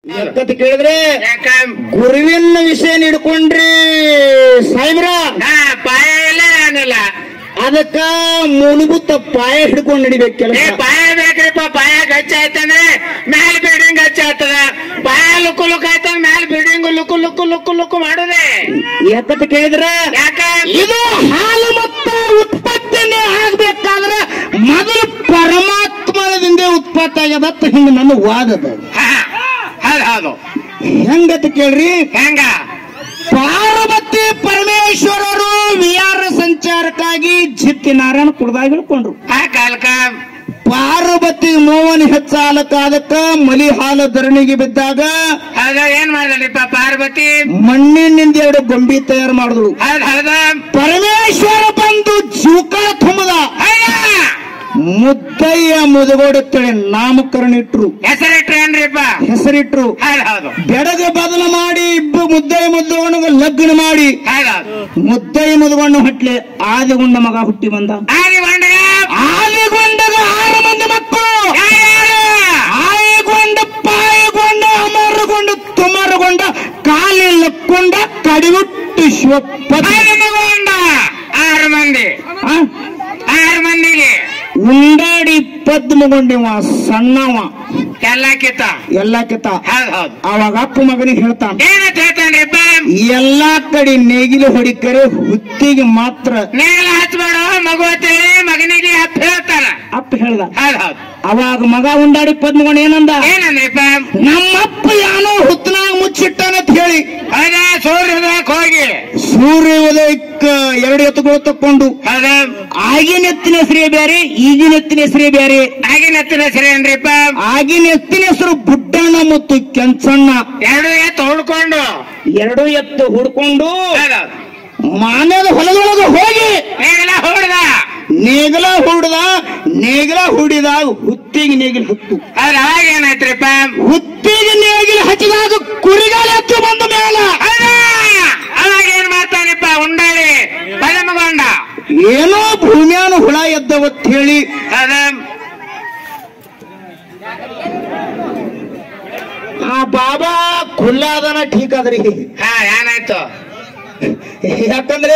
ಯಾಕಂತ ಕೇಳಿದ್ರೆ ಯಾಕ ಗುರುವಿನ ವಿಷಯ ಹಿಡ್ಕೊಂಡ್ರಿ ಸಾಹೇಬ್ರ ಹಾ ಪಾಯ ಇಲ್ಲ ಏನಿಲ್ಲ ಅದಕ್ಕ ಮೂಲಭೂತ ಪಾಯ ಹಿಡ್ಕೊಂಡು ನಡಿಬೇಕು ಏ ಕೆಲಸ ಪಾಯ ಬೇಕ್ರಿಪ್ಪ ಪಾಯ ಗಚ್ಚ ಆಯ್ತಂದ್ರೆ ಮ್ಯಾಲ ಬಿಲ್ಡಿಂಗ್ ಗಚ್ಚ ಆಗ್ತದ ಪಾಯ ಲುಕ್ಕು ಲುಕ್ ಆಯ್ತಂದ್ರೆ ಮ್ಯಾಲ building look look look look ಮಾಡುದೇ ಯಾಕಂತ ಕೇಳಿದ್ರೆ ಯಾಕ ಇದು ಹಾಲು ಮತ್ತು ಉತ್ಪತ್ತಿನೇ ಆಗ್ಬೇಕಾದ್ರೆ ಮೊದಲು ಪರಮಾತ್ಮದಿಂದ ಉತ್ಪತ್ತಿ ಆಗ್ಯದತ್ತ ಹಿಂಗ ನನ್ನ ವಾದದ ಹಾ, ಹೌದು ಹೌದು ಹೆಂಗತ ಕೇಳ್ರಿ ಹೆಂಗ ಪಾರ್ವತಿ ಪರಮೇಶ್ವರರು ವಿಹಾರ ಸಂಚಾರಕ್ಕಾಗಿ ಜಿತ್ತಿ ನಾರಾಯಣ ಕುಡ್ದಾಗ ಹಿಡ್ಕೊಂಡ್ರು ಆ ಕಾಲಕ ಪಾರ್ವತಿ ಮೋಹನ್ ಹೆಚ್ಚಾಲಕ ಅದಕ್ಕ ಮಲಿ ಹಾಲು ಧರಣಿಗೆ ಬಿದ್ದಾಗ ಹೌದ ಏನ್ ಮಾಡಿದ್ರಿಪ್ಪ ಪಾರ್ವತಿ ಮಣ್ಣಿನಿಂದ ಎರಡು ಗೊಂಬಿ ತಯಾರು ಮಾಡಿದ್ರು ಹೌದ್ ಹೌದ ಪರಮೇಶ್ವರ ಬಂದು ಜೂಕ ತುಂಬದ ಮುದ್ದಯ್ಯ ಮುದುಗೋಡುತ್ತೇಳಿ ನಾಮಕರಣ ಇಟ್ರು ಹೆಸರಿಟ್ರಿ ಏನ್ರಿಪ್ಪ ಹೆಸರಿಟ್ರು ಹೌದ್ ಹೌದು ಬೆಡಗ ಬದಲು ಮಾಡಿ ಇಬ್ಬರು ಮುದ್ದಯ್ಯ ಮುದ್ದುಗೊಂಡ ಲಗ್ನ ಮಾಡಿ ಹೌದ್ ಹೌದು ಮುದ್ದಯ್ಯ ಮುದುಗೊಂಡ ಹೊಟ್ಲೆ ಆದಿಗೊಂಡ ಮಗ ಹುಟ್ಟಿ ಬಂದ ಆದಿ ಬಂಡಗ ಆದಿಗೊಂಡಗ ಆರು ಮಂದಿ ಮಕ್ಕಳು ಯಾರ್ಯಾರು? ಆಯಗೊಂಡ ಪಾಯಗೊಂಡ ಅಮರಗೊಂಡ ತುಮರಗೊಂಡ ಕಾಲಿಲ್ಲಕ್ಕೊಂಡ ಕಡಿಗುಟ್ಟು ಶಿವಪ್ಪ ಆದಿ ಮಗುವಂಡ ಆರು ಮಂದಿ ಆರು ಮಂದಿಗೆ ಉಂಡಾಡಿ ಪದ್ಮಗೊಂಡಿವ ಸಣ್ಣವ ಎಲ್ಲ ಕಿತ್ತ ಎಲ್ಲಕ್ಕಿಂತ ಹೌದ್ ಹೌದು ಅವಾಗ ಅಪ್ಪ ಮಗನಿಗೆ ಹೇಳ್ತಾನ ಏನಂತ ಹೇಳ್ತಾನ್ರಿಪ್ಪ ಎಲ್ಲಾ ಕಡೆ ನೇಗಿಲು ಹೊಡಿಕರೆ ಹುತ್ತಿಗೆ ಮಾತ್ರ ನೇಗಿಲ ಹಚ್ಬೇಡ ಮಗು ಅಂತೇಳಿ ಮಗನಿಗೆ ಅಪ್ಪ ಹೇಳ್ತಾನ ಅಪ್ಪ ಹೇಳ್ದ ಹೌದ್ ಹೌದು ಅವಾಗ ಮಗ ಉಂಡಾಡಿ ಪದ್ಮಗೊಂಡ ಏನಂದ ಏನಂದ್ರಿಪ್ಪ ನಮ್ಮಪ್ಪ ಯಾನೋ ಹುತ್ತನಾಗ ಮುಚ್ಚಿಟ್ಟಾನಂತ ಹೇಳಿ ಹೌದಾ ಸೂರ್ಯೋದಯಕ್ಕೆ ಹೋಗಿ ಸೂರ್ಯ ಉದಯಕ್ಕ ಎರಡು ಎತ್ತುಗಳು ತಕ್ಕೊಂಡು ಹೌದ ಆಗಿನ ಎತ್ತಿನ ಹೆಸರೇ ಬೇರೆ ಈಗಿನ ಎತ್ತಿನ ಹೆಸರೇ ಬೇರೆ ಆಗಿನ ಹತ್ತಿರ ಸರಿ ಏನ್ರಿಪ್ಪ ಆಗಿನ ಎತ್ತಿನ ಹೆಸರು ಬುಡ್ಡಣ್ಣ ಮತ್ತು ಕೆಂಚಣ್ಣ ಎರಡು ಎತ್ತು ಹುಡ್ಕೊಂಡು ಎರಡು ಎತ್ತು ಹುಡ್ಕೊಂಡು ಹೌದು ಮಾನ್ಯದ ಹೊಲದೊಳಗೆ ಹೋಗಿ ನೇಗಿಲ ಹೊಡ್ದ ನೇಗಲ ಹುಡ್ದ ನೇಗಲ ಹುಡಿದಾಗ ಹುತ್ತಿಗೆ ನೇಗಿಲ ಹತ್ತು ಅದ್ರ ಅವಾಗ ಏನಾಯ್ತ್ರಿಪ್ಪ ಹುತ್ತಿಗೆ ನೇಗಿಲ ಹಚ್ಚಿದಾಗ ಕುರಿಗಾಲ ಎತ್ತು ಬಂದ ಮೇಲ ಹೌದಾ? ಅವಾಗ ಏನ್ ಮಾಡ್ತಾನಿಪ್ಪ ಉಂಡಾಳಿ ಬಲಮಗೊಂಡ ಏನೋ ಭೂಮ್ಯಾನ ಹುಳ ಎದ್ದವತ್ ಹೇಳಿ ಹೌದ ಆ ಬಾಬಾ ಖುಲ್ಲಾದನ ಠೀಕ್ ಅದ್ರಿ ಹಾ ಏನಾಯ್ತು ಯಾಕಂದ್ರೆ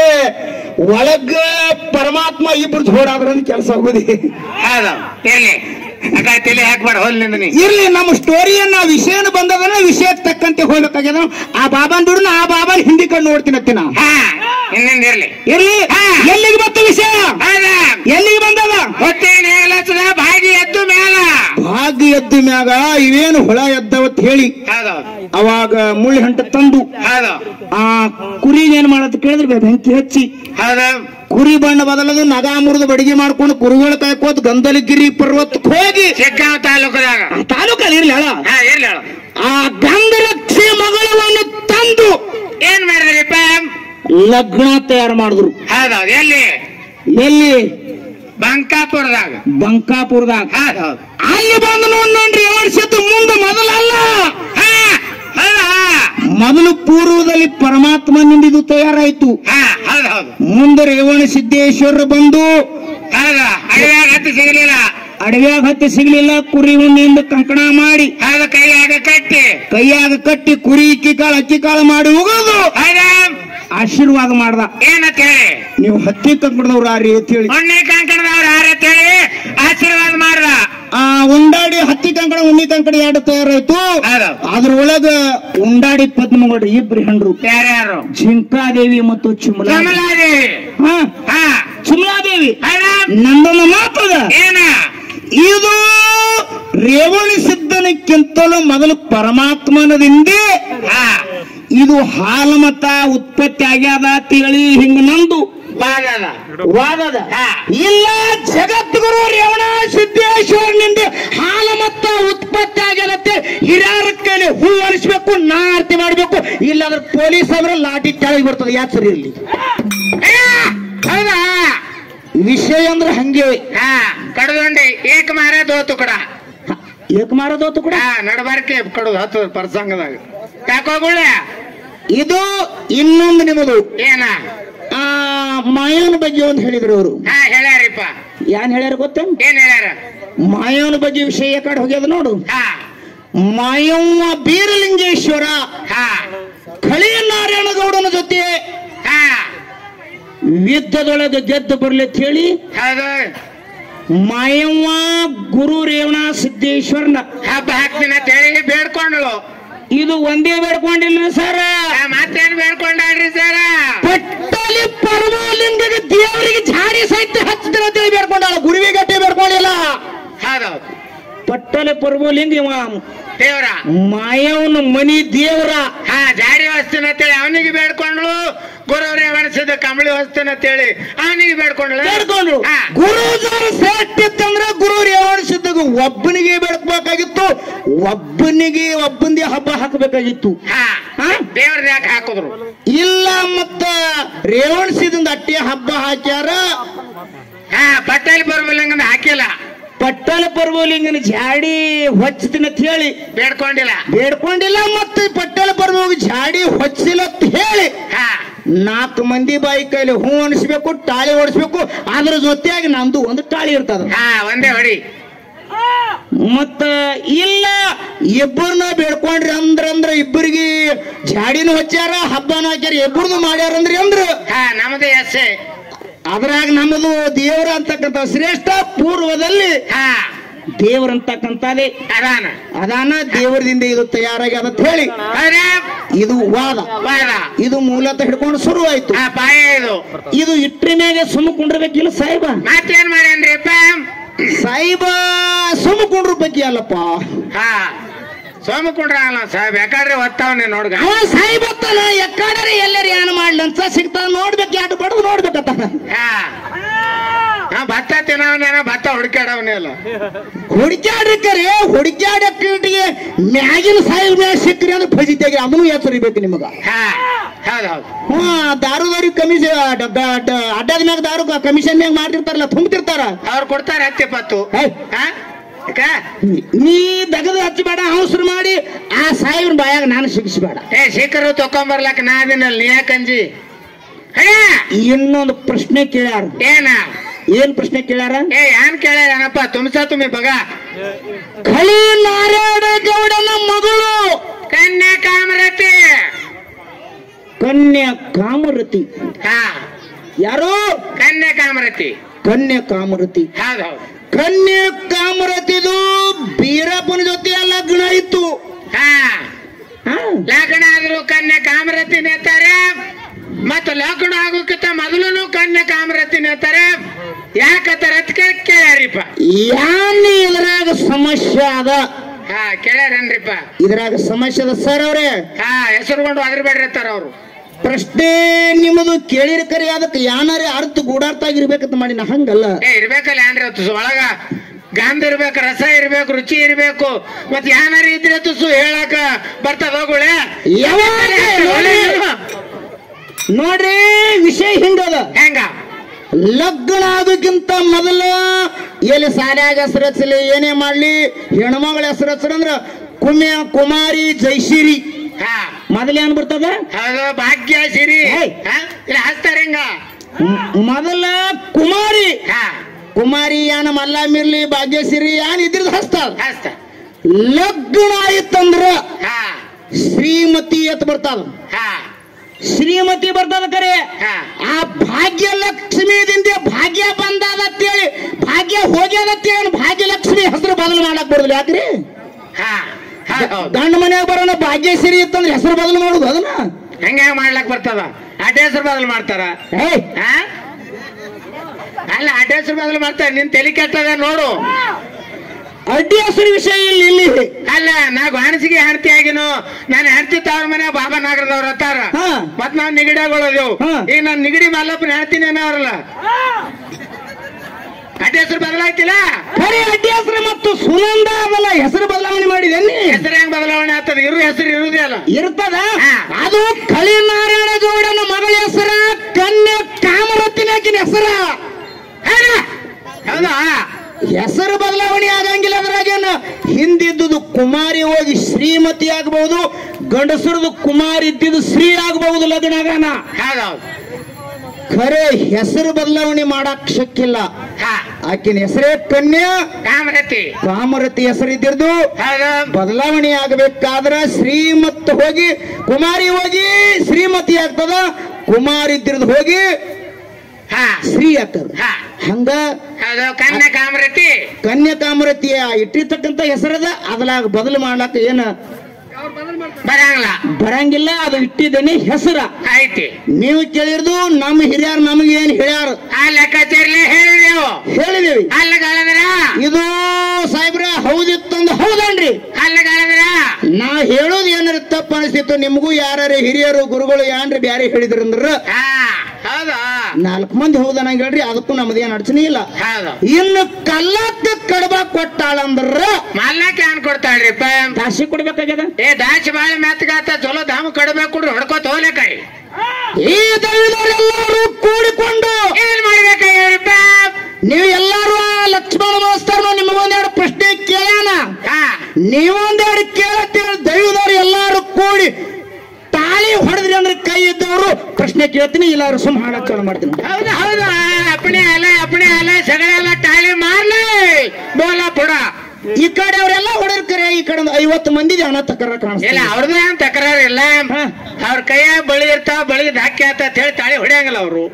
ಒಳಗ ಪರಮಾತ್ಮ ಇಬ್ರು ಜೋಡಾದ್ರ ಕೆಲಸ ಆಗುದಿ ಹೌದು ಇರ್ಲಿ ಅಕ್ಕ ತಲೆ ಹಾಕ್ಬೇಡ ಹೋಲ್ ನಿಂದ ನೀ ಇರ್ಲಿ ನಮ್ಮ ಸ್ಟೋರಿಯನ್ನ ವಿಷಯನ ಬಂದದನ ವಿಷಯಕ್ಕೆ ತಕ್ಕಂತೆ ಹೋಗ್ಬೇಕಾಗ್ಯದ ಆ ಬಾಬಾನ್ ದುಡ್ಡು ಆ ಬಾಬಾನ್ ಹಿಂದಿ ಕಣ್ಣು ನೋಡ್ತೀನಿ ಅತ್ತಿನ ಹಾ ಇನ್ನಿಂದ ಇರ್ಲಿ ಇರ್ಲಿ ಹಾ. ಎಲ್ಲಿಗೆ ಬಂತು ವಿಷಯ ಹೌದಾ ಎಲ್ಲಿಗೆ ಬಂದದ ಹೊತ್ತಿಗೆ ನೇಗ್ಲತ್ತದ ಬಾಗಿ ಎದ್ದು ಮೇಲ ಭಾಗ್ಯ ಎದ್ದ ಮ್ಯಾಗ ಇವೇನು ಹುಳ ಎದ್ದವತ್ ಹೇಳಿ ಹೌದು ಅವಾಗ ಮುಳ್ಳಿ ಹಂಟ ತಂದು ಹೌದು ಆ ಕುರಿ ಏನ್ ಮಾಡತ್ ಕೇಳಿದ್ರೆ ಬೆಂಕಿ ಹಚ್ಚಿ ಹೌದು ಕುರಿ ಬಣ್ಣ ಬದಲದು ನಗ ಮುರಿದು ಬಡಿಗೆ ಮಾಡ್ಕೊಂಡು ಕುರಿಗಳು ಕಾಯ್ಕೋತ್ ಗಂಧಲಗಿರಿ ಪರ್ವತಕ್ಕೆ ಹೋಗಿ ಚಿಕ್ಕಾವ್ ತಾಲೂಕದಾಗ ಆ ತಾಲೂಕಲ್ಲಿ ಇರ್ಲಿ ಅಲ್ಲ ಹಾ ಇರ್ಲಿ ಹೇಳು ಆ ಗಂಧರಕ್ಷಿ ಮಗಳನ್ನು ತಂದು ಏನ್ ಮಾಡಿದ್ರಿಪ್ಪ ಲಗ್ನ ತಯಾರು ಮಾಡಿದ್ರು ಹೌದೌದು ಎಲ್ಲಿ ಎಲ್ಲಿ ಬಂಕಾಪುರದಾಗ ಬಂಕಾಪುರದಾಗ ಹೌದೌದು ಅಲ್ಲಿ ಬಂದು ನೋಡ್ರಿ ವರ್ಷದ್ದು ಮುಂದೆ ಮೊದಲಲ್ಲ ಹಾ ಹೌದಾ ಮೊದಲು ಪೂರ್ವದಲ್ಲಿ ಪರಮಾತ್ಮನಿಂದ ಇದು ತಯಾರಾಯ್ತು ಹಾ ಹೌದು ಹೌದು ಮುಂದೆ ರೇವಣ ಸಿದ್ದೇಶ್ವರ ಬಂದು ಹೌದಾ ಅಡಿಯಾಗ ಹತ್ತಿ ಸಿಗಲಿಲ್ಲ ಅಡವ್ಯಾಗ ಹತ್ತಿ ಸಿಗ್ಲಿಲ್ಲ ಕುರಿ ಉಣ್ಣಿಯಿಂದ ಕಂಕಣ ಮಾಡಿ ಹೌದು ಕೈಯಾಗ ಕಟ್ಟಿ ಕೈಯಾಗ ಕಟ್ಟಿ ಕುರಿ ಇಕ್ಕಿ ಕಾಳು ಅಕ್ಕಿ ಕಾಳು ಮಾಡಿ ಹೋಗೋದು ಹೌದಾ ಆಶೀರ್ವಾದ ಮಾಡ್ದ ಏನಂತ ಹೇಳಿ ನೀವು ಹತ್ತಿ ಕಂಕಣದವ್ರು ಆರಿ ಅಂತ ಹೇಳಿ ಉಣ್ಣಿ ಕಂಕಣದವ್ರು ಯಾರತ್ ಹೇಳಿ ಆಶೀರ್ವಾದ ಮಾಡ್ದ ಆ ಉಂಡಾಡಿ ಹತ್ತಿ ಕಂಕಣ ಉಣ್ಣಿ ಕಂಕಣ ಎರಡು ತಯಾರಾಯ್ತು ಹೌದು ಅದ್ರೊಳಗ ಉಂಡಾಡಿ ಪದ್ಮಗೌಡ್ರು ಇಬ್ರು ಹೆಂಡ್ರು ಯಾರ್ಯಾರು ಜಿಂಕಾದೇವಿ ಮತ್ತು ಚಿಮಲಾ ಕಮಲಾದೇವಿ ಹಾ ಹಾ ಚಿಮಲಾದೇವಿ ಹೌದಾ ನಂದೊಂದು ಮಾತದ ಏನ ಇದು ರೇವಣಿ ಸಿದ್ಧನಕ್ಕಿಂತಲೂ ಮೊದಲು ಪರಮಾತ್ಮನದಿಂದೇ ಹಾ ಇದು ಹಾಲು ಮತ ಉತ್ಪತ್ತಿ ಆಗ್ಯಾದ ತಿಳಿ ಹಿಂಗ ನಂದು ಬಾಗದ ವಾದದ ಹಾ. ಇಲ್ಲ ಜಗದ್ಗುರು ರೇವಣ ಸಿದ್ದೇಶ್ವರನಿಂದ ಹಾಲು ಮತ್ತ ಉತ್ಪತ್ತಿ ಆಗ್ಯದತ್ತೆ ಹಿರಿಯರ ಕೈಲಿ ಹೂ ಅನಿಸ್ಬೇಕು ನಾ ಆರತಿ ಮಾಡ್ಬೇಕು ಇಲ್ಲಾಂದ್ರೆ ಪೊಲೀಸ್ ಅವರ ಲಾಠಿ ಕೆಳಗೆ ಬರ್ತದೆ ಯಾಕೆ ಸರಿ ಇರ್ಲಿ ಹೌದಾ ವಿಷಯ ಅಂದ್ರೆ ಹಂಗೆ ಹಾ ಕಡದೊಂಡಿ ಏಕ ಮಾರ ದೋತು ಕಡ ಏಕ ಮಾರೋದೋತು ಕೂಡ ಹಾ ನಡಬಾರಕೆ ಕಡುದು ಹತ್ತು ಪ್ರಸಂಗದಾಗ ಯಾಕೋಗುಳ್ಳೆ ಇದು ಇನ್ನೊಂದು ನಿಮ್ಮದು ಏನ ಆ ಮಾಯವನ ಬಗ್ಗೆ ಒಂದು ಹೇಳಿದ್ರು ಅವರು ಹಾ ಹೇಳ್ಯಾರಿಪ್ಪ ಏನ್ ಹೇಳ್ಯಾರ ಗೊತ್ತೇನ್ ಏನ್ ಹೇಳ್ಯಾರ ಮಾಯವನ ಬಗ್ಗೆ ವಿಷಯ ಕಡೆ ಹೋಗ್ಯದ ನೋಡು ಹಾ ಮಾಯವ್ವ ಬೀರಲಿಂಗೇಶ್ವರ ಹಾ ಖಳಿ ನಾರಾಯಣಗೌಡನ ಜೊತೆ ಹಾ ಯುದ್ಧದೊಳಗೆ ಗೆದ್ದು ಬರ್ಲಿ ಅಂತ ಹೇಳಿ ಹೌದು ಮಾಯವ್ವ ಗುರು ರೇವಣ ಸಿದ್ದೇಶ್ವರನ ಹಬ್ಬ ಹಾಕ್ತೀನಿ ಅಂತ ಹೇಳಿ ಬೇಡ್ಕೊಂಡ್ಳು ಇದು ಒಂದೇ ಬೇಡ್ಕೊಂಡಿಲ್ಲ ಸರ್ ಆ, ಮತ್ತೇನ್ ಬೇಡ್ಕೊಂಡ್ರಿ ಸರ ಪಟ್ಟಲಿ ಪರಮಲಿಂಗಗೆ ದೇವರಿಗೆ ಝಾಡಿ ಸಾಹಿತ್ಯ ಹಚ್ಚಿದ್ರ ಅಂತ ಹೇಳಿ ಬೇಡ್ಕೊಂಡಾಳ ಗುರುವಿಗೆ ಗಟ್ಟಿ ಬೇಡ್ಕೊಂಡಿಲ್ಲ ಹೌದೌದು ಪಟ್ಟಲೆ ಪರಮಲಿಂಗ ಇವ ದೇವ್ರ ಮಾಯವನ ಮನಿ ದೇವರ ಹಾ ಜಾಡಿ ವಸ್ತಿನ ಅಂತೇಳಿ ಅವನಿಗೆ ಬೇಡ್ಕೊಂಡ್ಳು ಗುರು ರೇವಣಿಸಿದ ಕಂಬಳಿ ವಸ್ತಿನ ಅಂತೇಳಿ ಅವನಿಗೆ ಬೇಡ್ಕೊಂಡ್ಳು ಬೇಡ್ಕೊಂಡ್ರು ಹಾ. ಗುರು ಜರ ಶ್ರೇಷ್ಠ ಇತ್ತಂದ್ರ ಗುರು ರೇವಣಿಸಿದ್ದಾಗ ಒಬ್ಬನಿಗೆ ಬೇಡ್ಬೇಕಾಗಿತ್ತು ಒಬ್ಬನಿಗೆ ಒಬ್ಬಂದೇ ಹಬ್ಬ ಹಾಕಬೇಕಾಗಿತ್ತು ಹಾ ಹಾ? ದೇವ್ರದ್ ಯಾಕೆ ಹಾಕಿದ್ರು ಇಲ್ಲ ಮತ್ತ ರೇವಣಿಸಿದಿಂದ ಅಟ್ಟಿ ಹಬ್ಬ ಹಾಕ್ಯಾರ ಹಾ ಪಟ್ಟೇಲ್ ಬರಬಲ್ಲಂಗಂದ ಹಾಕಿಲ್ಲ ಪಟ್ಟಲ ಪರ್ವಲಿಂಗನ ಜಾಡಿ ಹೊಚ್ಚತಿನ ಅಂತ ಹೇಳಿ ಬೇಡ್ಕೊಂಡಿಲ್ಲ ಬೇಡ್ಕೊಂಡಿಲ್ಲ ಮತ್ತೆ ಪಟ್ಟಲ ಪರ್ವಗೆ ಜಾಡಿ ಹೊಚ್ಚಿಲ್ಲ ಅಂತ ಹೇಳಿ ಹಾ ನಾಲ್ಕು ಮಂದಿ ಬಾಯಿ ಕೈಲಿ ಹೂ ಅನಿಸ್ಬೇಕು ಟಾಳಿ ಓಡಿಸ್ಬೇಕು ಅದ್ರ ಜೊತೆಯಾಗಿ ನಮ್ದು ಒಂದು ಟಾಳಿ ಇರ್ತದ ಹಾ ಒಂದೇ ಹೊಡಿ ಮತ್ತ ಇಲ್ಲ ಇಬ್ಬರನ್ನ ಬೇಡ್ಕೊಂಡ್ರಿ ಅಂದ್ರ ಅಂದ್ರ ಇಬ್ಬರಿಗೆ ಜಾಡಿನ ಹಚ್ಚಾರ ಹಬ್ಬನ ಹಾಕ್ಯಾರ ಇಬ್ಬರದು ಮಾಡ್ಯಾರ ಅಂದ್ರಿ ಅಂದ್ರ ಹಾ ನಮ್ದು ಎಸ್ಸೆ ಅದ್ರಾಗ ನಮ್ಮದು ದೇವರ ಅಂತಕ್ಕಂಥ ಶ್ರೇಷ್ಠ ಪೂರ್ವದಲ್ಲಿ ಹಾ ದೇವರ ಅಂತಕ್ಕಂಥದೇ ಅದಾನ ಅದಾನ ದೇವರದಿಂದ ಇದು ತಯಾರಾಗಿ ಅಂತ ಹೇಳಿ ಅರೆ ಇದು ವಾದ ವಾದ ಇದು ಮೂಲತಃ ಹಿಡ್ಕೊಂಡು ಶುರುವಾಯ್ತು ಹಾ ಪಾಯ ಇದು ಇದು ಇಟ್ರಿ ಮ್ಯಾಗೆ ಸುಮ್ಮಕೊಂಡಿರ್ಬೇಕಿಲ್ಲ ಸಾಹೇಬ ಮತ್ತೇನ್ ಮಾಡ್ಯಾನ್ರಿಪ್ಪ ಸಾಹೇಬ ಸುಮ್ಮಕೊಂಡ್ರ ಬಗ್ಗೆ ಅಲ್ಲಪ್ಪ ಹಾ ಸೋಮಕುಂಡ್ರ ಅಲ್ಲ ಸಾಹೇಬ್ ಯಾಕಂದ್ರೆ ಒತ್ತಾವನೆ ನೋಡ್ಗ ಅವ ಸಾಹೇಬ ಅತ್ತಾನ ಎಕ್ಕಾಡರೆ ಎಲ್ಲರ ಏನ್ ಮಾಡ್ಲಂತ ಸಿಗ್ತಾನ ನೋಡ್ಬೇಕು ಯಾರು ಬಡದು ನೋಡ್ಬೇಕತ್ತಾನ ಹಾ ಹಾ ಭತ್ತ ತಿನ್ನವನೇನ ಭತ್ತ ಹುಡುಕಾಡವನೇ ಅಲ್ಲ ಹುಡುಕ್ಯಾಡ್ರಿಕರೆ ಹುಡುಕ್ಯಾಡಕ್ಕಿಗೆ ಮ್ಯಾಗಿನ ಸಾಹೇಬ್ ಮ್ಯಾಗ ಸಿಕ್ಕ್ರಿ ಅಂದ್ರೆ ಫಜಿತಿಯಾಗಿ ಅವನು ಹೆಸರಿಬೇಕು ನಿಮಗ ಹಾ ಹೌದೌದು ಹ್ಞೂ ದಾರುದವ್ರಿ ಕಮಿಷನ್ ಅಡ್ಡದ ಮ್ಯಾಗ ದಾರು ಕಮಿಷನ್ ಮ್ಯಾಗ ಮಾಡ್ತಿರ್ತಾರಲ್ಲ ತುಂಬ್ತಿರ್ತಾರ ಅವ್ರು ಕೊಡ್ತಾರೆ ಹತ್ತಿ ಪತ್ತು ಹೇ, ಹಾ ಯಾಕ? ನೀ ದಗದ ಹಚ್ಚಬೇಡ ಅವಸರ ಮಾಡಿ ಆ ಸಾಹೇಬ್ರ ಬಾಯಾಗ ನಾನು ಶಿಕ್ಷಬೇಡ ಏ ಶೀಕರು ತಕೊಂಬರ್ಲಕ್ ನಾ ಅದಿನಲ್ಲ ನೀ ಯಾಕಂಜಿ ಹೇ ಇನ್ನೊಂದು ಪ್ರಶ್ನೆ ಕೇಳ್ಯಾರ ಏನ ಏನ್ ಪ್ರಶ್ನೆ ಕೇಳ್ಯಾರ ಏ ಏನ್ ಕೇಳ್ಯಾರನಪ್ಪ ತುಮ್ಸ ತುಮಿ ಬಗ ಖಳಿ ನಾರಾಯಣ ಗೌಡನ ಮಗಳು ಕನ್ಯಾ ಕಾಮರತಿ ಕನ್ಯಾ ಕಾಮರತಿ ಹಾ ಯಾರು ಕನ್ಯಾ ಕಾಮರತಿ ಕನ್ಯಾ ಕಾಮರತಿ ಹೌದೌದು ಕನ್ಯಾ ಕಾಮರತಿದು ಬೀರಪ್ಪನ ಜೊತೆ ಲಗ್ನ ಇತ್ತು ಹಾ ಹಾ. ಲಗ್ನ ಆದ್ರೂ ಕನ್ಯಾ ಕಾಮರತಿ ನೇತಾರೆ ಮತ್ತ ಲಗ್ನ ಆಗೋಕ್ಕಿಂತ ಮೊದಲು ಕನ್ಯಾ ಕಾಮರತಿ ನೇತಾರೆ ಯಾಕತ್ತಾರ ಅಂತ ಕೇಳಿ ಕೇಳ್ಯಾರಿಪ್ಪ ಯಾನ್ ಇದ್ರಾಗ ಸಮಸ್ಯೆ ಅದ ಹಾ ಕೇಳ್ಯಾರನ್ರಿಪ್ಪ ಇದ್ರಾಗ ಸಮಸ್ಯೆ ಅದ ಸರ್ ಅವ್ರೆ ಹಾ ಹೆಸರುಗೊಂಡು ಅದ್ರಬೇಡ್ರಿ ಅಂತಾರ ಅವ್ರು ಪ್ರಶ್ನೆ ನಿಮ್ಮದು ಕೇಳಿರ ಕರೆ ಅದಕ್ಕೆ ಯಾನಾರೇ ಅರ್ಥ ಗೂಢಾರ್ಥ ಆಗಿರ್ಬೇಕಂತ ಮಾಡಿ ನಾ ಹಂಗಲ್ಲ ಏ ಇರ್ಬೇಕಲ್ಲ ಏನ್ರಿ ತುಸು ಒಳಗ ಗಂಧ ಇರ್ಬೇಕು ರಸ ಇರ್ಬೇಕು ರುಚಿ ಇರ್ಬೇಕು ಮತ್ ಯಾನಾರ ಇದ್ರೆ ತುಸು ಹೇಳಕ ಬರ್ತದ ಹೋಗುಳೆ ಯಾವಾಗ ನೋಡ್ರಿ ನೋಡ್ರಿ ವಿಷಯ ಹಿಂಗದ ಹೆಂಗ ಲಗ್ನ ಆಗೋಕ್ಕಿಂತ ಮೊದಲ ಎಲ್ಲಿ ಸಾಲ್ಯಾಗ ಹೆಸರು ಹಚ್ಚಲಿ ಏನೇ ಮಾಡ್ಲಿ ಹೆಣ್ಮಗಳ ಹೆಸರು ಹಚ್ಚರಂದ್ರ ಕುಮ್ಯ ಕುಮಾರಿ ಜೈಶಿರಿ ಹಾ ಮೊದಲ ಏನ್ ಬರ್ತದ ಹೌದು ಭಾಗ್ಯ ಸಿರಿ ಏಯ್. ಹಾ? ಇಲ್ಲ ಹಚ್ತಾರ ಹೆಂಗ ಮ್- ಮೊದಲ ಕುಮಾರಿ ಹಾ ಕುಮಾರಿ ಯಾನ ಮಲ್ಲಮಿರ್ಲಿ ಭಾಗ್ಯಶ್ರೀ ಯಾನ್ ಇದ್ರದ್ ಹಸ್ತಾಳ ಹಚ್ತ ಲಗ್ನ ಆಯ್ತಂದ್ರ ಹಾ ಶ್ರೀಮತಿ ಎತ್ ಬರ್ತದ ಹಾ ಶ್ರೀಮತಿ ಬರ್ತದ ಕರೆ ಹಾ ಆ ಭಾಗ್ಯ ಲಕ್ಷ್ಮಿದಿಂದ ಭಾಗ್ಯ ಬಂದದ ಅಂತೇಳಿ ಭಾಗ್ಯ ಹೋಗ್ಯದ ಅಂತೇಳಿ ಭಾಗ್ಯಲಕ್ಷ್ಮಿ ಹೆಸರು ಬದಲು ಮಾಡಕ್ ಬರುದಿಲ್ಲ ಯಾಕ್ರಿ ಹಾ ಹೌದ್ ಹೌದು ಗಂಡ ಮನ್ಯಾಗ ಬರೋಣ ಭಾಗ್ಯಶ್ರೀ ಇತ್ತಂದ್ರೆ ಹೆಸರು ಬದಲು ಮಾಡುದು ಅದನ್ನ ಹೆಂಗ ಹೆಂಗ್ ಮಾಡ್ಲಕ್ ಬರ್ತದ ಅಡ್ಡ ಹೆಸರು ಬದಲು ಮಾಡ್ತಾರ ಏಯ್ ಹಾ ಅಲ್ಲ ಅಡ್ಡ ಹೆಸರು ಬದಲು ಮಾಡ್ತಾರ ನಿನ್ ತಲೆ ಕೆಟ್ಟದ ನೋಡು ಅಡ್ಡಿ ಹೆಸರು ವಿಷಯ ಇಲ್ಲಿ ಇಲ್ಲಿ ಅಲ್ಲ ನಾ ಗಾಣಸಿಗೆ ಹೆಂಡತಿ ಆಗಿನು ನಾನು ಹೆಂಡತಿ ತವ್ರ ಮನೆ ಬಾಬಾ ನಾಗರದವ್ರ ಹತ್ತಾರ ಹಾ. ಮತ್ ನಾವ್ ನಿಗಡಿಗಳದೇವು ಹಾ. ಈಗ ನಾನ್ ನಿಗಡಿ ಮಲ್ಲಪ್ಪನ ಹೆಂಡತಿನೇ ಅವರಲ್ಲ ಅಡ್ಡ ಹೆಸರು ಬದಲಾಯ್ತಿಲ್ಲ ಖರೆ ಅಡ್ಡಿ ಹೆಸರು ಮತ್ತು ಸುನಂದ ಅದಲ್ಲ ಹೆಸರು ಬದಲಾವಣೆ ಮಾಡಿದೆ ಹೆಸರು ಹೆಂಗ್ ಬದಲಾವಣೆ ಆಗ್ತದ ಇರು ಹೆಸರು ಇರುದೇ ಅಲ್ಲ ಇರ್ತದ ಹಾ. ಅದು ಕಳಿ ನಾರಾಯಣ ಗೌಡನ ಮಗಳ ಹೆಸರ ಕನ್ಯಾ ಕಾಮರತಿನಾಕಿನ ಹೆಸರ ಹೌದಾ ಹೆಸರು ಬದಲಾವಣೆ ಆಗಂಗಿಲ್ಲ ಅದ್ರಾಗೇನ ಹಿಂದಿದ್ದುದು ಕುಮಾರಿ ಹೋಗಿ ಶ್ರೀಮತಿ ಆಗಬಹುದು ಗಂಡಸರದು ಕುಮಾರಿ ಇದ್ದಿದ್ದು ಶ್ರೀ ಆಗಬಹುದು ಲಗ್ನ ಆಗಾನ ಹೌದೌದು ಖರೆ ಹೆಸರು ಬದಲಾವಣೆ ಮಾಡಕ್ ಶಕ್ಕಿಲ್ಲ ಹಾ ಆಕಿನ ಹೆಸರೇ ಕನ್ಯಾ ಕಾಮರತಿ ಕಾಮರತಿ ಹೆಸರಿದ್ದಿರ್ದು ಹೌದು ಬದಲಾವಣೆ ಆಗಬೇಕಾದ್ರ ಶ್ರೀಮತ್ ಹೋಗಿ ಕುಮಾರಿ ಹೋಗಿ ಶ್ರೀಮತಿ ಆಗ್ತದ ಕುಮಾರಿ ಇದ್ದಿರ್ದು ಹೋಗಿ ಹಾ ಶ್ರೀ ಆಗ್ತದ ಹಾ ಹಂಗ ಹೌದು ಕನ್ಯಾ ಕಾಮರತಿ ಕನ್ಯಾ ಕಾಮರತಿಯ ಇಟ್ಟಿರ್ತಕ್ಕಂತ ಹೆಸರದ ಅದಲಾಗ ಬದಲು ಮಾಡ್ಲಾಕ ಏನ ಬರಂಗಿಲ್ಲ ಬರಂಗಿಲ್ಲ ಅದು ಇಟ್ಟಿದ್ದೇನೆ ಹೆಸರ ಐತಿ ನೀವು ಕೇಳಿರ್ದು ನಮ್ಮ ಹಿರಿಯರು ನಮಗೆ ಏನ್ ಹೇಳ್ಯಾರ ಆ ಲೆಕ್ಕಾಚಾರಲೆ ಹೇಳಿದೆವು ಹೇಳಿದೇವಿ ಅಲ್ಲಗಳದ್ರ ಇದು ಸಾಹೇಬ್ರ ಹೌದಿತ್ತಂದು ಹೌದನ್ರಿ ಅಲ್ಲಗಳದ್ರ ನಾ ಹೇಳೋದು ಏನಾರ ತಪ್ಪು ಅನಿಸ್ತಿತ್ತು ನಿಮಗೂ ಯಾರು ಹಿರಿಯರು ಗುರುಗಳು ಯಾನ್ರಿ ಬ್ಯಾರೆ ಹೇಳಿದ್ರಂದ್ರ ಹಾ ಹೌದು ನಾಲ್ಕು ಮಂದಿ ಹೌದನಂಗ ಹೇಳ್ರಿ ಅದಕ್ಕೂ ನಮ್ದೇನ್ ಅಡಚಣೆ ಇಲ್ಲ ಹೌದು ಇನ್ನು ಕಲ್ಲಕ್ಕ ಕಡಬ ಕೊಟ್ಟಾಳಂದ್ರ ಮಲ್ಲಕ್ಕೆ ಏನ್ ಕೊಡ್ತಾಳ್ರಿಪ್ಪ ದಾಸಿ ಕೊಡ್ಬೇಕಾಗ್ಯದ ಏ ದಾಚಿ ಬಾಳ ಮೆತ್ತಗಾತ ಚಲೋ ಧಾಮ ಕಡಬೇಕು ಕೊಡ್ರಿ ಹೊಡ್ಕೋತ ಹೋಗ್ಲಕ್ಕಾಯಿ ಈ ದೈವದವರೆಲ್ಲರೂ ಕೂಡಿಕೊಂಡು ಏನ್ ಮಾಡ್ಬೇಕಾಗ್ಯಪ್ಪ ನೀವು ಎಲ್ಲಾರು ಆ ಲಕ್ಷ್ಮಣ ಮಾಸ್ತರ್ನು ನಿಮಗೊಂದೆರಡು ಪ್ರಶ್ನೆ ಕೇಳ್ಯಾನ ಹಾ ನೀವೊಂದೆರಡು ಕೇಳತ್ತೀರ ದೈವದವ್ರು ಎಲ್ಲಾರು ಕೂಡಿ ತಾಳಿ ಹೊಡೆದ್ರಿ ಅಂದ್ರೆ ಕೈ ಇದ್ದವರು ಪ್ರಶ್ನೆ ಕೇಳ್ತೀನಿ ಇಲ್ಲ ಅವ್ರು ಸುಮ್ ಹಾಡಕ್ ಚಾಲು ಮಾಡ್ತೀನಿ ಹೌದು ಹೌದು ಆ, ಅಪ್ಪಣೆ ಅಲ್ಲ ಅಪ್ಪಣೆ ಅಲ್ಲ ಸಗಳೆಲ್ಲ ಟಾಳಿ ಮಾರ್ಲಿ ಬೋಲ ಪುಡ ಈ ಕಡೆ ಅವರೆಲ್ಲ ಹೊಡೆರ್ಕರೆ ಈ ಕಡೆ ಒಂದು ಐವತ್ತು ಮಂದಿ ಹಣ ತಕರ ಇಲ್ಲ ಕಾಣಿಸ್ತಿಲ್ಲ ಅವ್ರದ್ದು ಏನ್ ತಕರಾರು ಇಲ್ಲ ಹಾ. ಅವ್ರ ಕೈಯಾಗ ಬಳಿ ಇರ್ತಾವ ಬಳಿ ಧಾಕಿ ಆತ ಅಂತ ಹೇಳಿ ತಾಳಿ ಹೊಡಿಯಂಗಿಲ್ಲ ಅವರು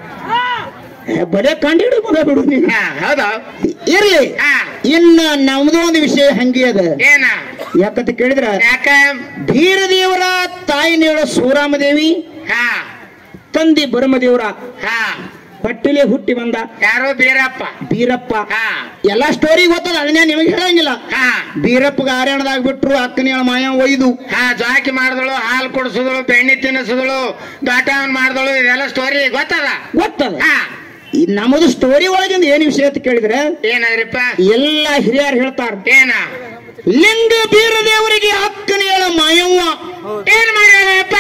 ಏ, ಬರೇ ಕಂಡಿಡು ಮಗ ಬಿಡು ನೀನು ಹಾ ಹೌದು ಇರ್ಲಿ ಹಾ ಇನ್ನ ನಮ್ದು ಒಂದು ವಿಷಯ ಹಂಗೆ ಅದ ಏನ ಯಾಕಂತ ಕೇಳಿದ್ರ ಯಾಕ ಭೀರದೇವರ ತಾಯಿನೇಳ ಸೂರಾಮದೇವಿ ಹಾ ತಂದೆ ಬರಮದೇವರ ಹಾ ಪಟ್ಟಿಲೆ ಹುಟ್ಟಿ ಬಂದ ಯಾರೋ ಬೀರಪ್ಪ ಬೀರಪ್ಪ ಹಾ ಎಲ್ಲಾ ಸ್ಟೋರಿ ಗೊತ್ತದ ಅದನ್ನೇ ನಿಮಗೆ ಹೇಳಂಗಿಲ್ಲ ಹಾ ಬೀರಪ್ಪಗ ಆರ್ಯಾಣದಾಗ ಬಿಟ್ರು ಅಕ್ಕನ ಮಾಯ ಒಯ್ದು ಹಾ ಜಾಕಿ ಮಾಡಿದಳು ಹಾಲು ಕುಡಿಸಿದಳು ಬೆಣ್ಣೆ ತಿನ್ನಿಸಿದಳು ದಾಟವನ್ ಮಾಡಿದಳು ಇದೆಲ್ಲ ಸ್ಟೋರಿ ಗೊತ್ತದ ಗೊತ್ತದ ಹಾ ಈ ನಮ್ಮದು ಸ್ಟೋರಿ ಒಳಗಿಂದ ಏನ್ ವಿಷಯ ಅಂತ ಕೇಳಿದ್ರೆ ಏನದ್ರಿಪ್ಪ ಎಲ್ಲ ಹಿರಿಯರು ಹೇಳ್ತಾರ ಏನ ಲಿಂಗ ಬೀರದೇವರಿಗೆ ಅಕ್ಕನೇಳ ಮಾಯವ್ವ ಏನ್ ಮಾಡ್ಯಾರಪ್ಪ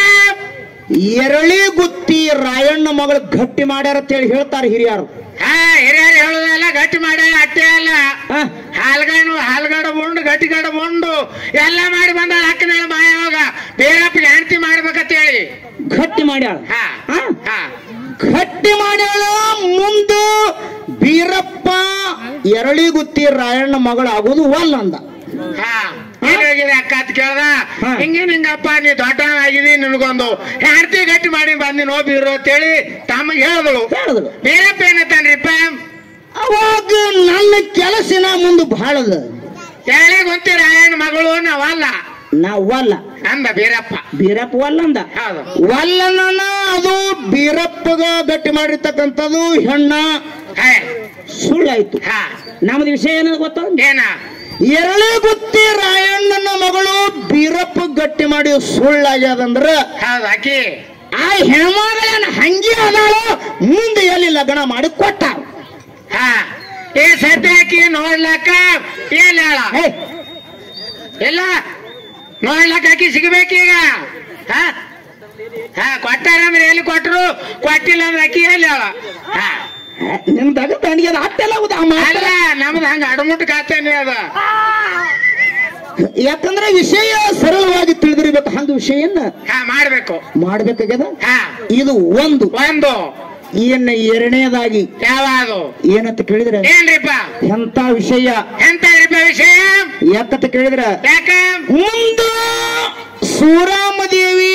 ಎರಳಿ ಗುತ್ತಿ ರಾಯಣ್ಣ ಮಗಳು ಗಟ್ಟಿ ಮಾಡ್ಯಾರ ಅಂತ ಹೇಳಿ ಹೇಳ್ತಾರ ಹಿರಿಯರು ಹಾ ಹಿರಿಯರು ಹೇಳುದಲ್ಲ ಗಟ್ಟಿ ಮಾಡ್ಯಾರ ಅಟ್ಟೆ ಅಲ್ಲ ಹ? ಹಾಲ್ಗಣ್ಣು ಹಾಲ್ಗಡ ಬಂಡು ಗಟ್ಟಿಗಡ ಬಂಡು ಎಲ್ಲ ಮಾಡಿ ಬಂದಾಳ ಅಕ್ಕನ ಮಾಯವಾಗ ಬೇರಪ್ಪ ಹೆಂಡತಿ ಮಾಡ್ಬೇಕಂತ ಹೇಳಿ ಗಟ್ಟಿ ಮಾಡ್ಯಾಳ ಹಾ ಹಾ? ಹಾ ಗಟ್ಟಿ ಮಾಡ್ಯಾಳ ಮುಂದ ಬೀರಪ್ಪ ಎರಳಿ ಗುತ್ತಿ ರಾಯಣ್ಣ ಮಗಳು ಆಗುದು ವಲ್ ಅಂದ ಹಾ ಏನ್ ಹೋಗಿದೆ ಅಕ್ಕ ಅಂತ ಕೇಳ್ದ ಹಾ. ಹಿಂಗೇನ್ ಹಿಂಗಪ್ಪ ನೀ ದೊಡ್ಡ ಆಗಿದಿ ನಿನಗೊಂದು ಹೆಂಡತಿ ಗಟ್ಟಿ ಮಾಡಿ ಬಂದಿ ನೋ ಬೀರು ಅಂತೇಳಿ ತಮಗೆ ಹೇಳಿದಳು ಹೇಳಿದ್ರು ಬೇರಪ್ಪ ಏನತ್ತಾನ್ರಿಪ್ಪ ಅವಾಗ ನನ್ನ ಕೆಲಸಿನ ಮುಂದೆ ಬಹಳದ ಹೇಳಿ ಗೊತ್ತಿ ರಾಯಣ್ಣ ಮಗಳು ನಾವಲ್ಲ ನಾ ವಲ್ಲ ಅಂದ ಬೀರಪ್ಪ ಬೀರಪ್ಪ ವಲ್ಲ ಅಂದ ಹೌದು ವಲ್ಲನ ಅದು ಬೀರಪ್ಪಗ ಗಟ್ಟಿ ಮಾಡಿರ್ತಕ್ಕಂಥದ್ದು ಹೆಣ್ಣ ಹೇ ಸುಳ್ಳಾಯ್ತು ಹಾ ನಮ್ದು ವಿಷಯ ಏನದು ಗೊತ್ತ ಏನ ಎರಳೇ ಗುತ್ತಿ ರಾಯಣ್ಣನ ಮಗಳು ಬೀರಪ್ಪ ಗಟ್ಟಿ ಮಾಡಿ ಸುಳ್ಳಾಗ್ಯದಂದ್ರ ಹೌದು ಅಕ್ಕಿ ಆ ಹೆಣ್ಮಗಳನ್ನ ಹಂಗೆ ಅದಾಳು ಮುಂದೆ ಎಲ್ಲಿ ಲಗ್ನ ಮಾಡಿ ಕೊಟ್ಟಾರ ಹಾ ಏ ಸದ್ಯ ಆಕಿ ನೋಡ್ಲಕ್ಕ ಏನ್ ಹೇಳ ಹೇ ಇಲ್ಲ ನೋಡ್ಲಕ್ಕ ಆಕಿ ಸಿಗಬೇಕೀಗ ಹಾ ಹಾ ಕೊಟ್ಟಾರ ಅಂದ್ರೆ ಎಲ್ಲಿ ಕೊಟ್ರು ಕೊಟ್ಟಿಲ್ಲ ಅಂದ್ರೆ ಅಕ್ಕಿ ಎಲ್ಲಿ ಹೇಳ ಹಾ ನಿಮ್ ತಗ ತಣಿಗೆ ಅಟ್ಟೆಲ್ಲ ಹೌದು ಆ ಮಾತ್ರ ಅಲ್ಲ ನಮ್ದು ಹಂಗ ಅಡಮುಟ್ಟು ಖಾತೆನೇ ಅದ ಯಾಕಂದ್ರೆ ವಿಷಯ ಸರಳವಾಗಿ ತಿಳಿದಿರ್ಬೇಕು ಹಂಗ ವಿಷಯನ್ನ ಹಾ ಮಾಡ್ಬೇಕು ಮಾಡ್ಬೇಕಾಗ್ಯದ ಹಾ ಇದು ಒಂದು ಒಂದು ಇನ್ನು ಎರಡನೇದಾಗಿ ಯಾವಾಗ ಏನಂತ ಕೇಳಿದ್ರೆ ಏನ್ರಿಪ್ಪ ಎಂತ ವಿಷಯ ಎಂತ ವಿಷಯ ಯಾಕಂತ ಕೇಳಿದ್ರ ಯಾಕ ಮುಂದ ಸೂರಾಮದೇವಿ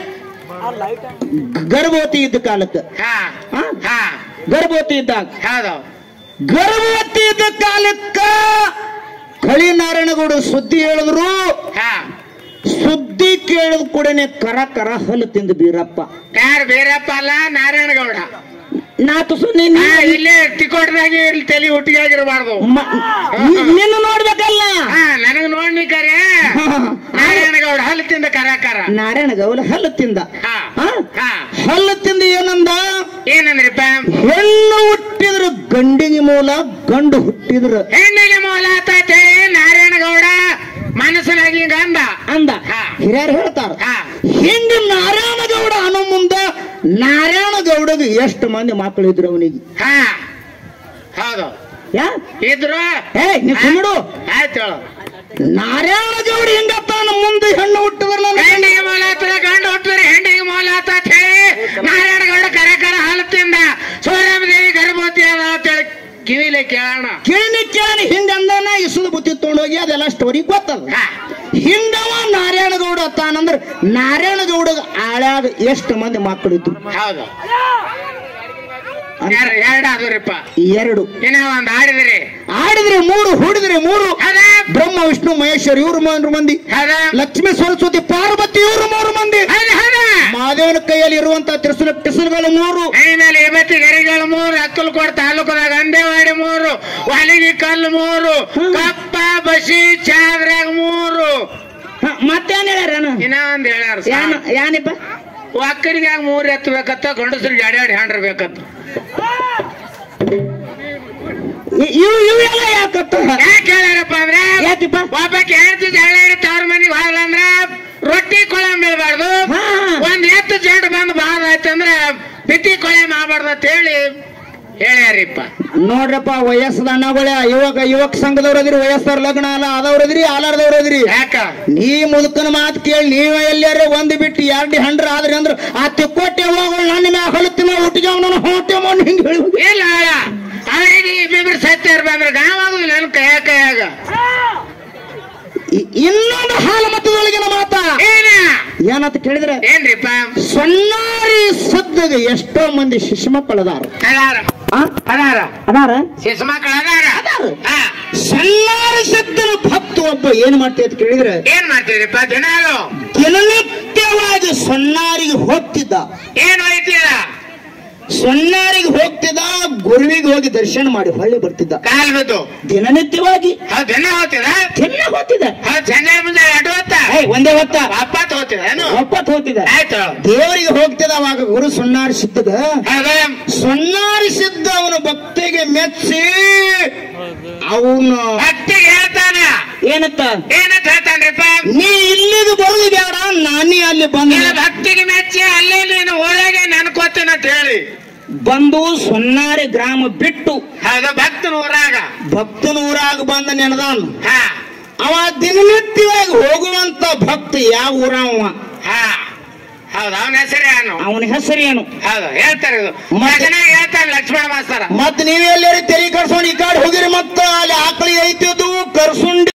ಗರ್ಭವತಿ ಇದ್ದ ಕಾಲಕ್ಕೆ ಹಾ ಆ? ಹಾ ಗರ್ಭವತಿ ಇದ್ದಾಗ ಹೌದು ಗರ್ಭವತಿ ಇದ್ದ ಕಾಲಕ್ಕ ಕಳಿ ನಾರಾಯಣಗೌಡ ಸುದ್ದಿ ಹೇಳಿದ್ರು ಹಾ ಸುದ್ದಿ ಕೇಳಿದ ಕೂಡನೆ ಕರ ಕರ ಹಲ್ಲು ತಿಂದು ಬೀರಪ್ಪ ಯಾರು ಬೇರಪ್ಪ ಅಲ್ಲ ನಾರಾಯಣಗೌಡ ನಾ ತುಸು ನೀನ್ ಹಾ ಇಲ್ಲೇ ತಿಕೋಟದಾಗೆ ಇಲ್ಲಿ ತಲೆ ಹುಟ್ಟಿಗಾಗಿರಬಾರ್ದು ಮ- ನಿ- ನಿನ್ನ ನೋಡ್ಬೇಕಲ್ಲ ಹಾ ನನಗ್ ನೋಡ್ನಿಕರೆ ನಾರಾಯಣಗೌಡ ಹಲ್ಲು ತಿಂದ ಕರ ಕರ ನಾರಾಯಣ ಗೌಲ ಹಲ್ಲು ತಿಂದ ಹಾ ಆ? ಹಾ ಹಲ್ಲು ತಿಂದ ಏನಂದ ಏನಂದ್ರಿಪ್ಪ ಹೆಣ್ಣು ಹುಟ್ಟಿದ್ರ ಗಂಡಿಗೆ ಮೂಲ ಗಂಡು ಹುಟ್ಟಿದ್ರ ಹೆಣ್ಣಿಗೆ ಮೂಲ ಆತೈತೆ ನಾರಾಯಣಗೌಡ ಮನಸ್ಸಿನಾಗ ಹಿಂಗ ಅಂದ ಅಂದ ಹಾ. ಹಿರಿಯರು ಹೇಳ್ತಾರ ಹಾ ಹಿಂಗ ನಾರಾಯಣ ಗೌಡ ಅನ್ನೋ ಮುಂದ ನಾರಾಯಣ ಗೌಡಗೆ ಎಷ್ಟು ಮಂದಿ ಮಕ್ಕಳು ಇದ್ರು ಅವನಿಗೆ ಹಾ ಹೌದು ಯಾ ಇದ್ರು ಏ ನೀ ಸುಮ್ಮಡು ಆಯ್ತು ಹೇಳು ನಾರಾಯಣ ಗೌಡ ಹಿಂಗಪ್ಪ ನಮ್ಮ ಮುಂದೆ ಹೆಣ್ಣು ಹುಟ್ಟಿದ್ರ ಹೆಣ್ಣಿಗೆ ಮೂಲ ಆತದ ಗಂಡು ಹುಟ್ಟಿದ್ರೆ ಹೆಣ್ಣಿಗೆ ಮೂಲ ಆತ ಅಂತ ಹೇಳಿ ನಾರಾಯಣಗೌಡ ಕರೆ ಕರೆ ಹಾಲು ತಿಂದ ಕೇಳೋಣ ಕೇಳಿ ಕೇಳಿ ಹಿಂದೆ ಅಂದಾನ ಇಸುದು ಬುತ್ತಿ ತಗೊಂಡೋಗಿ ಅದೆಲ್ಲ ಸ್ಟೋರಿ ಗೊತ್ತದ ಹಾ. ಹಿಂದವ ನಾರಾಯಣ ಗೌಡ ತಾನಂದ್ರ ನಾರಾಯಣ ಗೌಡ ಆಳ್ಯಾಗ ಎಷ್ಟು ಮಂದಿ ಮಕ್ಕಳಿದ್ದು ಹೌದು ಯಾರು ಎರಡು ಆದ್ರಿಪ್ಪ ಎರಡು ಇನ್ನ ಒಂದ್ ಆಡಿದ್ರಿ ಆಡಿದ್ರೆ ಮೂರು ಹುಡಿದ್ರೆ ಮೂರು ಹೌದಾ ಬ್ರಹ್ಮ ವಿಷ್ಣು ಮಹೇಶ್ವರ್ ಇವ್ರು ಮೂರು ಮಂದಿ ಹೌದಾ ಲಕ್ಷ್ಮೀ ಸರಸ್ವತಿ ಪಾರ್ವತಿ ಇವರು ಮೂರು ಮಂದಿ ಹೌದಾ ಹೌದಾ ಮಹಾದೇವನ ಕೈಯಲ್ಲಿ ಇರುವಂತ ತ್ರಿಶೂಲ ಟಿಸಲ್ಗಳು ಮೂರು ಮೈ ಮೇಲೆ ಇವತ್ತಿ ಗರಿಗಳು ಮೂರು ಅಕ್ಕಲಕೋಟ ತಾಲೂಕದಾಗ ಅಂದೇವಾಡಿ ಮೂರು ವಾಲಿಗಿ ಕಲ್ಲು ಮೂರು ಹ್ಮ್. ಕಪ್ಪ ಬಸಿ ಚಾದ್ರಾಗ ಮೂರು ಹ, ಮತ್ತೇನ್ ಹೇಳ್ಯಾರ ಇನ್ನ ಒಂದ್ ಹೇಳ್ಯಾರ ಯಾನ ಯಾನಿಪ್ಪ ಒಕ್ಕರಿಗೆ ಮೂರ್ ಎತ್ತಬೇಕತ್ತ ಗಂಡಸರಿಗೆ ಎಡೆ ಹಾಂಡ್ರಬೇಕತ್ತ ಇ- ಇವು ಇವೆಲ್ಲ ಯಾಕತ್ತ ಯಾಕೆ ಹೇಳ್ಯಾರಪ್ಪ ಅಂದ್ರೆ ಯಾಕಿಪ್ಪ ಒಬ್ಬಕ್ಕೆ ಹೆಂಡತಿ ಜಗಳ ಹಿಡಿ ತವ್ರ ಮನೆಗೆ ಹೋಗ್ಲ ಅಂದ್ರ ರೊಟ್ಟಿ ಕೊಳೆ ಬೀಳ್ಬಾರ್ದು ಹಾ. ಒಂದ್ ಎತ್ತು ಜಡ್ ಬಂದ್ ಬಾದ ಆಯ್ತಂದ್ರ ಬಿತ್ತಿ ಕೊಳೆ ಮಾಡಬಾರ್ದು ಅಂತ ಹೇಳಿ ಹೇಳ್ಯಾರಿಪ್ಪ ನೋಡ್ರಪ್ಪ ವಯಸ್ಸದ ಅಣ್ಣಗಳ ಯುವಕ ಯುವಕ ಸಂಘದವ್ರು ಅದಿರಿ ವಯಸ್ಸರ ಲಗ್ನ ಅಲ್ಲ ಆದವ್ರದ್ರಿ ಆಲಾರ್ದವ್ರು ಅದಿರಿ ಯಾಕ ನೀ ಮುದುಕನ ಮಾತು ಕೇಳಿ ನೀವ ಎಲ್ಲಾರ ಒಂದ್ ಬಿಟ್ಟು ಎರಡು ಹಂಡ್ರ ಆದ್ರಿ ಅಂದ್ರ ಆ ತಿಕ್ಕೋಟೆ ಹೋಗೋಳು ನನ್ನ ಮ್ಯಾಗ ಹೊಲತ್ತಿನ ಒಟ್ಟಿಗೆ ಅವನನ್ನ ಹೊಟ್ಟೆ ಮಣ್ಣು ಹಿಂಗ್ ಹೇಳಿ ಇಲ್ಲ ಅವರಿಗೆ ಇಬ್ಬಿಬ್ರು ಸತ್ಯ ಇರ್ಬಂದ್ರೆ ಗಾವಾಗುದಿಲ್ಲ ನನ್ ಕೈಯ ಕೈಯಾಗ ಇ- ಇನ್ನೊಂದು ಹಾಲು ಮತದೊಳಗಿನ ಮಾತ ಏನ ಏನಂತ ಕೇಳಿದ್ರೆ ಏನ್ರಿಪ್ಪ ಸೊನ್ನಾರಿ ಸದ್ದಗ ಎಷ್ಟೋ ಮಂದಿ ಶಿಶು ಮಕ್ಕಳು ಅದಾರ ಅದಾರ ಆ? ಅದಾರ ಅದಾರ ಶಿಶು ಮಕ್ಕಳು ಅದಾರ ಅದಾರ. ಹಾ. ಸೊನ್ನಾರಿ ಸದ್ದನ ಭಕ್ತ ಒಬ್ಬ ಏನ್ ಮಾಡ್ತೀವಿ ಅಂತ ಕೇಳಿದ್ರೆ ಏನ್ ಮಾಡ್ತೀರಿಪ್ಪ ದಿನಾಲು ದಿನನಿತ್ಯವಾಗಿ ಸೊನ್ನಾರಿಗೆ ಹೋಗ್ತಿದ್ದ ಏನ್ ಹೋಯ್ತೀರ ಸೊನ್ನಾರಿಗೆ ಹೋಗ್ತಿದ್ದ ಗುರುವಿಗೆ ಹೋಗಿ ದರ್ಶನ ಮಾಡಿ ಹೊಳ್ಳಿ ಬರ್ತಿದ್ದ ಕಾಲ್ ಬಿದ್ದು ದಿನನಿತ್ಯವಾಗಿ ಹೌದ್ ದಿನ ಹೋಗ್ತೀರ ದಿನ ಹೋಗ್ತಿದ್ದ ಹೌದ್ ಸಂಜೆ ಮುಂಜೆ ಎರಡು ಹೊತ್ತ ಏಯ್, ಒಂದೇ ಹೊತ್ತ ಅಪ್ಪತ್ ಹೋಗ್ತೀರೇನು ಒಪ್ಪತ್ ಹೋಗ್ತಿದ್ದ ಆಯ್ತು ದೇವರಿಗೆ ಹೋಗ್ತಿದ್ದ ಅವಾಗ ಗುರು ಸೊನ್ನಾರಿ ಸಿದ್ಧಗ ಹೌದು ಸೊನ್ನಾರಿ ಸಿದ್ಧ ಅವನ ಭಕ್ತಿಗೆ ಮೆಚ್ಚಿ ಅವನು ಭಕ್ತಿಗೆ ಹೇಳ್ತಾನ ಏನತ್ತ ಏನಂತ ಹೇಳ್ತಾನ್ರಿಪ್ಪ ನೀ ಇಲ್ಲಿಗೆ ಬರುದು ಬೇಡ ನಾನೇ ಅಲ್ಲಿ ಬಂದ ನೀನು ಭಕ್ತಿಗೆ ಮೆಚ್ಚಿ ಅಲ್ಲೇ ನೀನು ಒಳಗೆ ನೆನ್ಕೋತೀನಿ ಅಂತ ಹೇಳಿ ಬಂದು ಸೊನ್ನಾರಿ ಗ್ರಾಮ ಬಿಟ್ಟು ಹೌದು ಭಕ್ತನ ಊರಾಗ ಭಕ್ತನ ಊರಾಗ ಬಂದ ನೆನದಾನ ಹಾ ಅವ ದಿನನಿತ್ಯವಾಗಿ ಹೋಗುವಂತ ಭಕ್ತ ಯಾವ ಊರವ ಹಾ ಹೌದು ಅವನ ಹೆಸರೇನು ಅವನ ಹೆಸರೇನು ಹೌದು ಹೇಳ್ತಾರೆ ಇದು ಮತ್ತೆ- ಭಜನೆ ಹೇಳ್ತಾರೆ ಲಕ್ಷ್ಮಣ ಮಾಸ್ತರ ಮತ್ ನೀವೆಲ್ಲರೂ ತೆರಿ ಕರ್ಸೋಣ ಈ ಕಡೆ ಹೋಗಿರಿ ಮತ್ತ ಅಲ್ಲಿ ಆಕಳಿ ಐತಿದ್ದು ಕರ್ಸುಂಡಿ